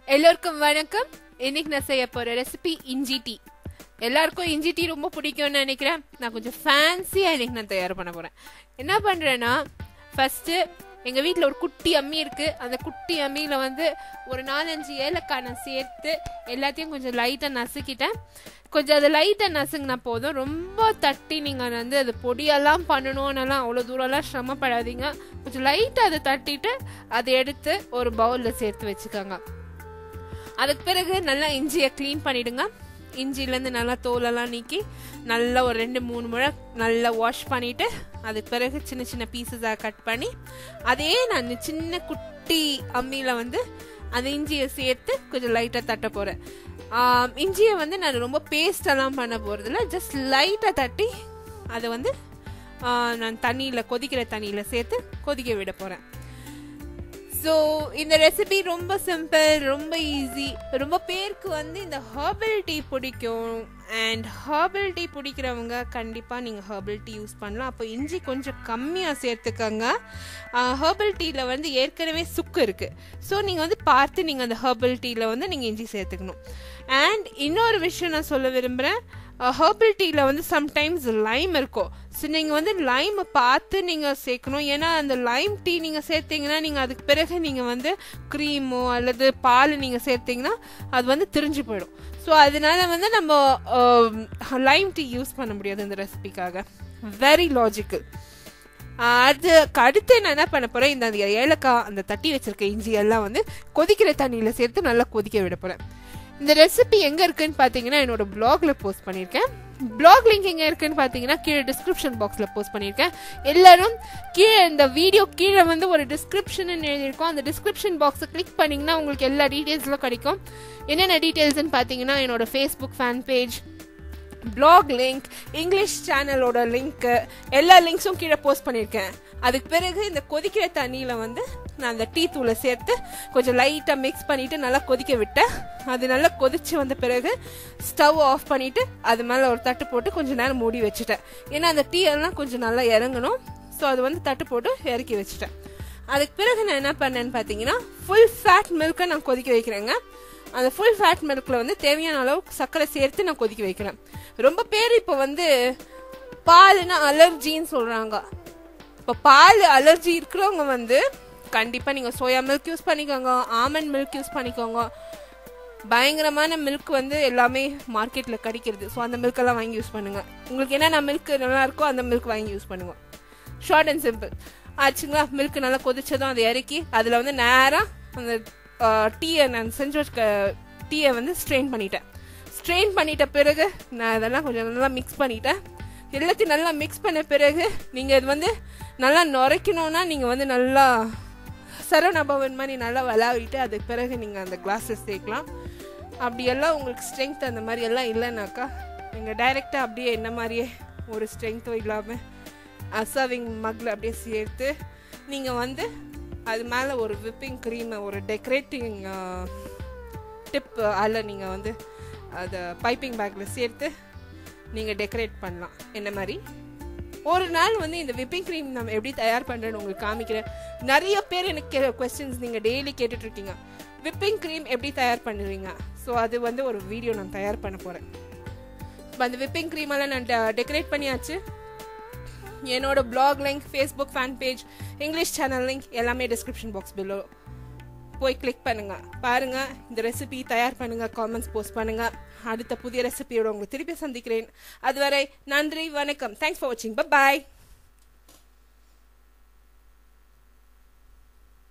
எல்லோருக்கும் வணக்கம் இன்னைக்கு நான் செய்ய போற ரெசிபி இஞ்சி டீ எல்லாருக்கும் இஞ்சி டீ ரொம்ப பிடிக்கும்னு நினைக்கிறேன் நான் கொஞ்சம் ஃபேன்சியாக இன்னைக்கு நான் தயார் பண்ண போறேன் என்ன பண்றேன்னா ஃபர்ஸ்ட் எங்க வீட்டில் ஒரு குட்டி அம்மி இருக்கு அந்த குட்டி அம்மியில வந்து ஒரு நாலஞ்சு ஏலக்காய் நான் சேர்த்து எல்லாத்தையும் கொஞ்சம் லைட்டாக நசுக்கிட்டேன் கொஞ்சம் அது லைட்டாக நசுங்கினா போதும் ரொம்ப தட்டி நீங்கள் வந்து அது பொடியெல்லாம் பண்ணணும்னெல்லாம் அவ்வளோ தூரம்லாம் சிரமப்படாதீங்க கொஞ்சம் லைட்டாக அதை தட்டிட்டு அதை எடுத்து ஒரு பவுலில் சேர்த்து வச்சுக்கோங்க அதுக்கு பிறகு நல்லா இஞ்சியை க்ளீன் பண்ணிடுங்க இஞ்சிலேருந்து நல்லா தோலெல்லாம் நீக்கி நல்லா ஒரு ரெண்டு மூணு முறை நல்லா வாஷ் பண்ணிட்டு அதுக்கு பிறகு சின்ன சின்ன பீசஸாக கட் பண்ணி அதே நான் சின்ன குட்டி அம்மியில் வந்து அந்த இஞ்சியை சேர்த்து கொஞ்சம் லைட்டாக தட்ட போகிறேன் இஞ்சியை வந்து நான் ரொம்ப பேஸ்டெல்லாம் பண்ண போகிறதில்ல ஜஸ்ட் லைட்டாக தட்டி அதை வந்து ஆ, நான் தண்ணியில் கொதிக்கிற தண்ணியில் சேர்த்து கொதிக்க விட போகிறேன் ஸோ இந்த ரெசிபி ரொம்ப சிம்பிள் ரொம்ப ஈஸி ரொம்ப பேருக்கு வந்து இந்த ஹர்பல் டீ பிடிக்கும் அண்ட் ஹர்பல் டீ பிடிக்கிறவங்க கண்டிப்பாக நீங்கள் ஹர்பல் டீ யூஸ் பண்ணலாம் அப்போ இஞ்சி கொஞ்சம் கம்மியாக சேர்த்துக்கங்க ஹர்பல் டீயில் வந்து ஏற்கனவே சுக்கு இருக்குது ஸோ நீங்கள் வந்து பார்த்து நீங்கள் அந்த ஹர்பல் டீயில் வந்து நீங்கள் இஞ்சி சேர்த்துக்கணும் அண்ட் இன்னொரு விஷயம் நான் சொல்ல விரும்புகிறேன் ஹர்பல் டீயில் வந்து சம்டைம்ஸ் லைம் இருக்கும் ஸோ நீங்கள் வந்து லைமை பார்த்து நீங்கள் சேர்க்கணும் ஏன்னா அந்த லைம் டீ நீங்கள் சேர்த்தீங்கன்னா நீங்கள் அதுக்கு பிறகு நீங்கள் வந்து க்ரீமோ அல்லது பால் நீங்கள் சேர்த்தீங்கன்னா அது வந்து திரிஞ்சு போயிடும் ஸோ அதனால வந்து நம்ம லைம் டீ யூஸ் பண்ண முடியாது இந்த ரெசிபிக்காக வெரி லாஜிக்கல் அதுக்கு அடுத்து நான் என்ன பண்ண போறேன் இந்த அந்த ஏலக்காய் அந்த தட்டி வச்சிருக்க இஞ்சி எல்லாம் வந்து கொதிக்கிற தண்ணியில் சேர்த்து நல்லா கொதிக்க விட போறேன் இந்த ரெசிபி எங்க இருக்குன்னு பாத்தீங்கன்னா என்னோட பிளாக்ல போஸ்ட் பண்ணியிருக்கேன் பிளாக் லிங்க் எங்க இருக்குன்னு பாத்தீங்கன்னா கீழே டிஸ்கிரிப்ஷன் பாக்ஸ்ல போஸ்ட் பண்ணியிருக்கேன் எல்லாரும் கீழே இந்த வீடியோ கீழே வந்து ஒரு டிஸ்கிரிப்ஷன் எழுதியிருக்கோம் அந்த டிஸ்கிரிப்ஷன் பாக்ஸை கிளிக் பண்ணீங்கன்னா உங்களுக்கு எல்லா டீட்டெயில்ஸ்லாம் கிடைக்கும் என்னென்ன டீட்டெயில்ஸ்னு பார்த்தீங்கன்னா என்னோட Facebook fan page blog link English சேனலோட லிங்க்கு எல்லா லிங்க்ஸும் கீழே போஸ்ட் பண்ணியிருக்கேன் அதுக்கு பிறகு இந்த கொதிக்கிற தண்ணியில் வந்து நான் அந்த டீ தூளை சேர்த்து கொஞ்சம் லைட்டாக மிக்ஸ் பண்ணிட்டு நல்லா கொதிக்க விட்டேன் அது நல்லா கொதிச்சு வந்த பிறகு ஸ்டவ் ஆஃப் பண்ணிட்டு அது மேலே ஒரு தட்டு போட்டு கொஞ்சம் நேரம் மூடி வச்சுட்டேன் ஏன்னா அந்த டீ எல்லாம் கொஞ்சம் நல்லா இறங்கணும் ஸோ அது வந்து தட்டு போட்டு இறக்கி வச்சுட்டேன் அதுக்கு பிறகு நான் என்ன பண்ணேன்னு பார்த்தீங்கன்னா ஃபுல் ஃபேட் மில்க்கை நான் கொதிக்க வைக்கிறேங்க அந்த ஃபுல் ஃபேட் மில்கில் வந்து தேவையான அளவு சர்க்கரை சேர்த்து நான் கொதிக்க வைக்கிறேன் ரொம்ப பேர் இப்போ வந்து பால்னா அலர்ஜின்னு சொல்கிறாங்க இப்போ பால் அலர்ஜி இருக்கிறவங்க வந்து கண்டிப்பாக நீங்கள் சோயா மில்க் யூஸ் பண்ணிக்கோங்க ஆமண்ட் மில்க் யூஸ் பண்ணிக்கோங்க பயங்கரமான மில்க் வந்து எல்லாமே மார்க்கெட்டில் கிடைக்கிறது ஸோ அந்த மில்கெல்லாம் வாங்கி யூஸ் பண்ணுங்கள் உங்களுக்கு என்னென்ன மில்க் நல்லா இருக்கோ அந்த மில்க் வாங்கி யூஸ் பண்ணுங்க ஷார்ட் அண்ட் சிம்பிள் ஆச்சுங்களா மில்க் நல்லா கொதிச்சதும் அதை இறக்கி அதில் வந்து நேராக அந்த டீயை நான் செஞ்சு வச்சுக்க டீயை வந்து ஸ்ட்ரெயின் பண்ணிட்டேன் ஸ்ட்ரெயின் பண்ணிட்ட பிறகு நான் அதெல்லாம் கொஞ்சம் நல்லா மிக்ஸ் பண்ணிட்டேன் எல்லாத்தையும் நல்லா மிக்ஸ் பண்ண பிறகு நீங்கள் இது வந்து நல்லா நுரைக்கணும்னா நீங்கள் வந்து நல்லா சரவணபவன் மாதிரி நல்லா விளாவிட்டு அதுக்கு பிறகு நீங்கள் அந்த கிளாஸஸ் சேர்க்கலாம் அப்படியெல்லாம் உங்களுக்கு ஸ்ட்ரென்த் அந்த மாதிரி எல்லாம் இல்லைனாக்கா நீங்கள் டைரெக்டாக அப்படியே என்ன மாதிரியே ஒரு ஸ்ட்ரென்த்தும் இல்லாமல் அசர்விங் மக்கில் அப்படியே சேர்த்து நீங்கள் வந்து அது மேலே ஒரு விப்பிங் க்ரீமை ஒரு டெக்கரேட்டிங் டிப் அதில் நீங்கள் வந்து அதை பைப்பிங் பேக்கில் சேர்த்து நீங்கள் டெக்கரேட் பண்ணலாம் என்ன மாதிரி ஒரு நாள் வந்து இந்த விப்பிங் க்ரீம் நம்ம எப்படி தயார் பண்ணுறேன்னு உங்களுக்கு காமிக்கிறேன் நிறைய பேர் எனக்கு கொஸ்டின்ஸ் நீங்கள் டெய்லி கேட்டுட்ருக்கீங்க விப்பிங் க்ரீம் எப்படி தயார் பண்ணுவீங்க ஸோ அது வந்து ஒரு வீடியோ நான் தயார் பண்ண போகிறேன் இப்போ அந்த விப்பிங் க்ரீமெல்லாம் நான் டெக்கரேட் பண்ணியாச்சு என்னோட blog link Facebook fan page English channel link எல்லாமே டிஸ்கிரிப்ஷன் பாக்ஸ் பிலோ போய் கிளிக் பண்ணுங்க பாருங்க இந்த ரெசிபி தயார் பண்ணுங்க காமெண்ட்ஸ் போஸ்ட் பண்ணுங்க அடுத்த புதிய ரெசிபியோட உங்களை திருப்பி சந்திக்கிறேன் அதுவரை நன்றி வணக்கம் தேங்க்ஸ் ஃபார் வாட்சிங் பாய்